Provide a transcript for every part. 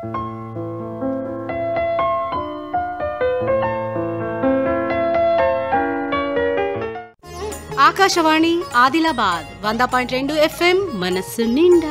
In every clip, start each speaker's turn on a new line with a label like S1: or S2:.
S1: ఆకాశవాణి ఆదిలాబాద్ వంద పాయింట్ రెండు ఎఫ్ఎం మనస్సు నిండా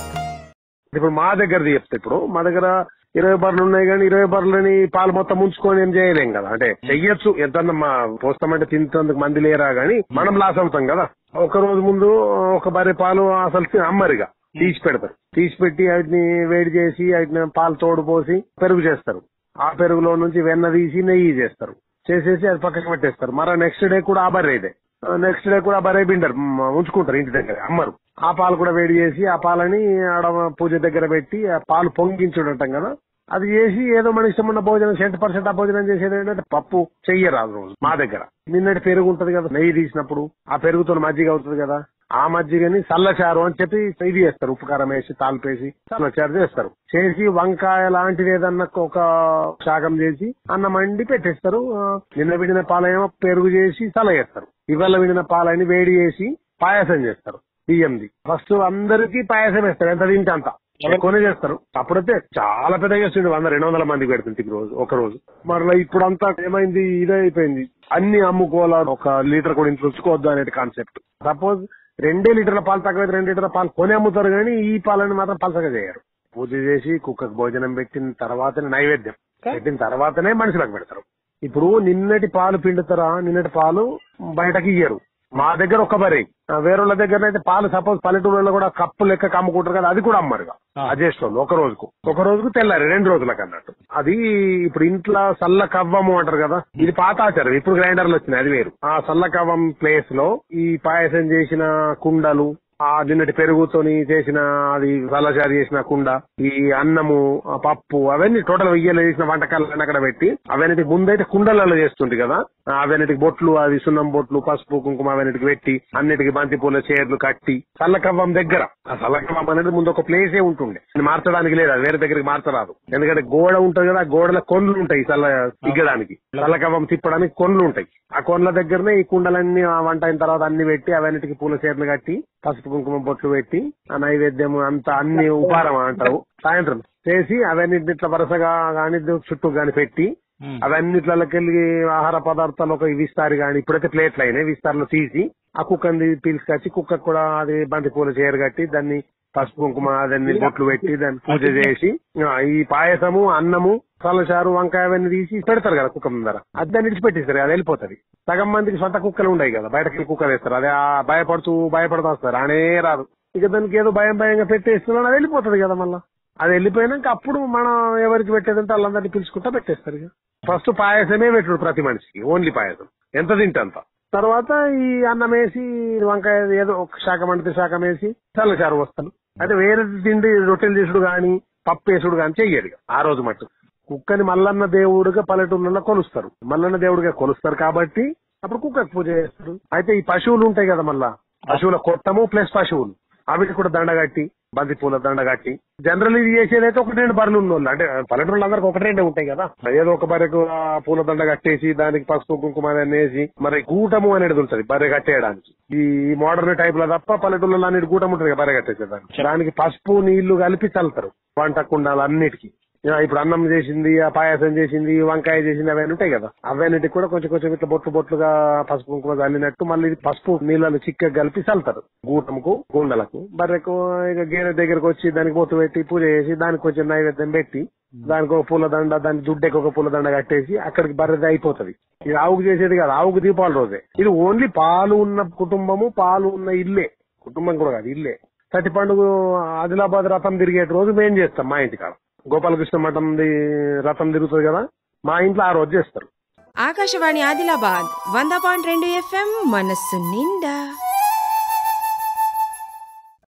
S2: ఇప్పుడు మా దగ్గరది చెప్తే ఇప్పుడు మా దగ్గర ఇరవై బర్రెలు ఉన్నాయి కానీ ఇరవై బర్రెలని పాలు మొత్తం ముంచుకొని ఏం చేయలేం కదా అంటే చెయ్యొచ్చు ఎంత మా పోస్తామంటే తింటందుకు మంది లేరా గానీ మనం లాస్ అవుతాం కదా ఒక రోజు ముందు ఒక బర్రె పాలు అసలు తి- అమ్మరిగా తీసి పెడతారు తీసి పెట్టి వాటిని వేడి చేసి వాటిని పాలు తోడు పోసి పెరుగు చేస్తారు ఆ పెరుగులో నుంచి వెన్న తీసి నెయ్యి చేస్తారు చేసేసి అది పక్కకి పెట్టేస్తారు మరో నెక్స్ట్ డే కూడా ఆ బర్రె ఇదే నెక్స్ట్ డే కూడా బరే బిండర్ మ్, ఉంచుకుంటారు ఇంటి దగ్గర అమ్మరు ఆ పాలు కూడా వేడి చేసి ఆ పాలని ఆడ పూజ దగ్గర పెట్టి ఆ పాలు పొంగించుడు అంటాం కదా అది చేసి ఏదో మన ఇష్టం ఉన్న భోజనం సెంట్ పర్సెంట్ ఆ భోజనం చేసేది ఏంటంటే పప్పు చెయ్యరాదు రోజు మా దగ్గర నిన్నటి పెరుగు ఉంటది కదా నెయ్యి తీసినప్పుడు ఆ పెరుగుతో మజ్జిగ అవుతుంది కదా ఆ మజ్జిగని చల్లచారు అని చెప్పి ఇది చేస్తారు ఉప్పు కారం వేసి తాలిపేసి చల్లచారు చేస్తారు చేసి వంకాయ లాంటిది ఏదన్నా ఒక శాకం చేసి అన్నం వండి పెట్టేస్తారు ఆ, నిన్న విడిన పాలేమో పెరుగు చేసి చల్ల చేస్తారు ఇవాళ విడిన పాలని వేడి చేసి పాయసం చేస్తారు బియ్యంది ఫస్ట్ అందరికీ పాయసం వేస్తారు ఎంత తింటే అంత ఎక్కువనే చేస్తారు అప్పుడైతే చాలా పెద్ద చేస్తుండే వంద రెండు వందల మందికి పెడుతుంది రోజు ఒక రోజు మరలా ఇప్పుడు అంతా ఏమైంది ఇదే అయిపోయింది అన్ని అమ్ముకోవాలా ఒక లీటర్ కూడా ఇంట్లో ఉంచుకోవద్దు అనేది కాన్సెప్ట్ సపోజ్ రెండే లీటర్ల పాలు తక్కువ రెండు లీటర్ల పాలు కొని అమ్ముతారు కానీ ఈ పాలని మాత్రం పలసగా చేయరు పూజ చేసి కుక్కకు భోజనం పెట్టిన తర్వాతనే నైవేద్యం పెట్టిన తర్వాతనే మనుషులకు పెడతారు ఇప్పుడు నిన్నటి పాలు పిండుతారా నిన్నటి పాలు బయటకి ఇయ్యరు మా దగ్గర ఒక బరే వేరే దగ్గర అయితే పాలు సపోజ్ పల్లెటూరులో కూడా కప్పు లెక్క అమ్ముకుంటారు కదా అది కూడా అమ్మరుగా అడ్జస్ట్ వాళ్ళు ఒక రోజుకు ఒక రోజుకు తెల్లారి రెండు రోజులకు అన్నట్టు అది ఇప్పుడు ఇంట్లో సల్ల కవ్వము అంటారు కదా ఇది పాత ఆచారం ఇప్పుడు గ్రైండర్లు వచ్చినాయి అది వేరు ఆ సల్ల కవ్వం ప్లేస్ లో ఈ పాయసం చేసిన కుండలు ఆ నిన్నటి పెరుగుతోని చేసిన అది చల్లచారు చేసిన కుండ ఈ అన్నము ఆ పప్పు అవన్నీ టోటల్ వెయ్యలు చేసిన వంటకాలను అక్కడ పెట్టి అవన్నిటికి ముందైతే కుండలలో చేస్తుంది కదా ఆ అవన్నిటికి బొట్లు అది సున్నం బొట్లు పసుపు కుంకుమ అవన్నిటికి పెట్టి అన్నిటికి బంతి పూల చీరలు కట్టి చల్లకవ్వం దగ్గర ఆ చల్లకవ్వం అనేది ముందు ఒక ప్లేసే ఉంటుండే ఇది మార్చడానికి లేదు అది వేరే దగ్గరికి మార్చరాదు ఎందుకంటే గోడ ఉంటది కదా ఆ గోడల కొండ్లు ఉంటాయి చల్ల ఇగ్గడానికి చల్లకవ్వం తిప్పడానికి కొండ్లు ఉంటాయి ఆ కొండ్ల దగ్గరనే ఈ కుండలన్నీ ఆ వంట అయిన తర్వాత అన్ని పెట్టి అవన్నిటికి పూల చీరలు కట్టి పసుపు కుంకుమ బొట్లు పెట్టి ఆ నైవేద్యం అంతా అన్ని ఉపారం అంటారు సాయంత్రం చేసి అవన్నిటిని ఇట్లా వరుసగా గాని చుట్టూ గాని పెట్టి అవన్నిట్లకెళ్ళి ఆహార పదార్థాలు ఒక విస్తారు గాని ఇప్పుడైతే ప్లేట్లు అయినాయి విస్తారులో తీసి ఆ కుక్కని పిలుచుకొచ్చి కుక్కకు కూడా అది బంతి పూల చీర కట్టి దాన్ని పసుపు కుంకుమ అదన్ని బొట్లు పెట్టి దాన్ని పూజ చేసి ఆ, ఈ పాయసము అన్నము చల్లచారు వంకాయ అవన్నీ తీసి పెడతారు కదా కుక్క ముందర అది దాన్ని విడిచిపెట్టేస్తారు అది వెళ్ళిపోతది సగం మందికి సొంత కుక్కలు ఉన్నాయి కదా బయటకి కుక్కలు వేస్తారు అదే ఆ భయపడుతూ భయపడుతూ వస్తారు అనే రాదు ఇక దానికి ఏదో భయం భయంగా పెట్టేస్తున్నాడు అది వెళ్ళిపోతుంది కదా మళ్ళా అది వెళ్ళిపోయినాక అప్పుడు మనం ఎవరికి పెట్టేదంటే వాళ్ళందరినీ పిలుచుకుంటా పెట్టేస్తారు ఇక ఫస్ట్ పాయసమే పెట్టుడు ప్రతి మనిషికి ఓన్లీ పాయసం ఎంత తింటే అంత తర్వాత ఈ అన్నం వేసి వంకాయ ఏదో ఒక శాఖం అంటే శాఖం వేసి చల్లచారు వస్తాను అయితే వేరే తిండి రొట్టెలు చేసుడు గాని పప్పు వేసుడు గాని చెయ్యరు ఇక ఆ రోజు మట్టు కుక్కని మల్లన్న దేవుడుగా పల్లెటూళ్ళలో కొలుస్తారు మల్లన్న దేవుడిగా కొలుస్తారు కాబట్టి అప్పుడు కుక్కకు పూజ చేస్తారు అయితే ఈ పశువులు ఉంటాయి కదా మళ్ళా పశువుల కొట్టము ప్లస్ పశువులు అవిటి కూడా దండ కట్టి బంతి పూల దండ కట్టి జనరల్ ఇది చేసేది అయితే ఒకటి రెండు బర్రెలు ఉన్నోళ్ళు అంటే పల్లెటూళ్ళు అందరికి ఒకటి రెండే ఉంటాయి కదా ఏదో ఒక బర్రెకు ఆ పూల దండ కట్టేసి దానికి పసుపు కుంకుమ అవన్నీ వేసి మరి గూటము అనేది ఉంటుంది బర్రె కట్టేయడానికి ఈ మోడర్న్ టైప్ లో తప్ప పల్లెటూళ్ళలో అన్నిటి గూటం ఉంటుంది కదా బర్రె కట్టేసేదానికి దానికి పసుపు నీళ్లు కలిపి చల్లుతారు వంట కుండాలు అన్నిటికీ ఆ, ఇప్పుడు అన్నం చేసింది ఆ పాయసం చేసింది వంకాయ చేసింది అవన్నీ ఉంటాయి కదా అవన్నిటికి కూడా కొంచెం కొంచెం ఇట్లా బొట్లు బొట్లుగా పసుపు కుంకుమ చల్లినట్టు మళ్ళీ ఇది పసుపు నీళ్ళని చిక్క కలిపి చల్లుతారు గూటముకు గుండలకు బర్రెకు ఇక గేదె దగ్గరకు వచ్చి దానికి బొట్టు పెట్టి పూజ చేసి దానికి కొంచెం నైవేద్యం పెట్టి దానికి ఒక పూల దండ దాని దుడ్డకి ఒక పూల దండ కట్టేసి అక్కడికి బర్రెది అయిపోతది ఇది ఆవుకు చేసేది కాదు ఆవుకు దీపావళి రోజే ఇది ఓన్లీ పాలు ఉన్న కుటుంబము పాలు ఉన్న ఇల్లే కుటుంబం కూడా కాదు ఇల్లే ప్రతి పండుగ ఆదిలాబాద్ రథం తిరిగే రోజు మేం చేస్తాం మా ఇంటికాడ గోపాలకృష్ణ మఠం రథం తిరుగుతుంది కదా మా ఇంట్లో ఆ రోజు చేస్తారు
S3: ఆకాశవాణి ఆదిలాబాద్ వంద పాయింట్ రెండు ఎఫ్ఎం మనస్సు నిండా